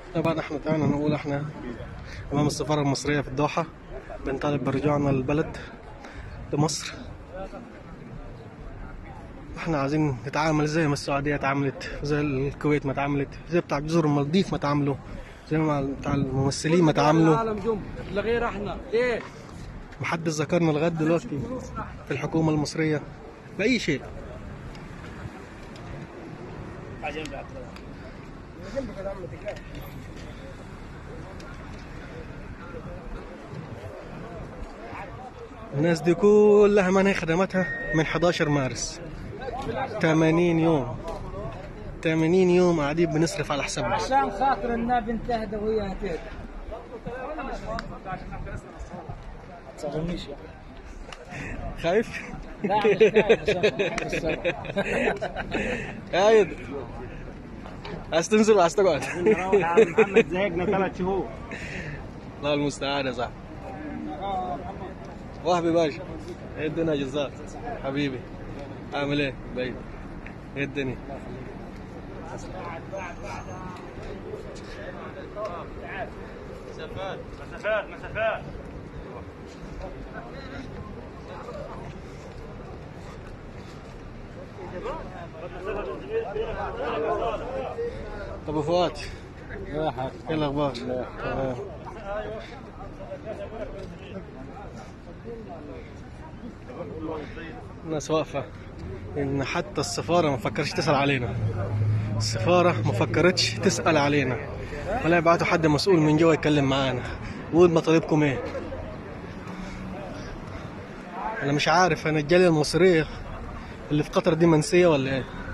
طبعا احنا تعالى نقول احنا امام السفاره المصريه في الدوحه بنطالب برجوعنا للبلد لمصر احنا عايزين نتعامل زي ما السعوديه اتعاملت زي الكويت ما اتعاملت زي بتاع جزر المالديف ما تعاملوا زي ما بتاع الممثلين ما تعاملوا العالم جم لغير احنا ليه؟ محدش ذكرنا لغايه دلوقتي في الحكومه المصريه باي شيء الناس دي كلها منهي خدماتها من 11 مارس 80 يوم 80 يوم قاعدين بنصرف على حسابنا عشان خاطر النبي انتهدى وهي هتهدى تظنيش خايف؟ لا مش خايف عشان قايد عايز تنزل ولا عايز تقعد؟ نروح يا عم محمد زهقنا ثلاث شهور الله المستعان يا صاحبي وهبي باشا ايه الدنيا جزار حبيبي عامل ايه بعيد ايه الدنيا مسافات مسافات ابو فؤاد ايه الاخبار؟ تمام الناس واقفة إن حتى السفارة ما فكرتش تسأل علينا السفارة ما فكرتش تسأل علينا ولا يبعتوا حد مسؤول من جوا يتكلم معانا ويقول مطالبكم ايه أنا مش عارف أنا الجالية المصرية اللي في قطر دي منسية ولا ايه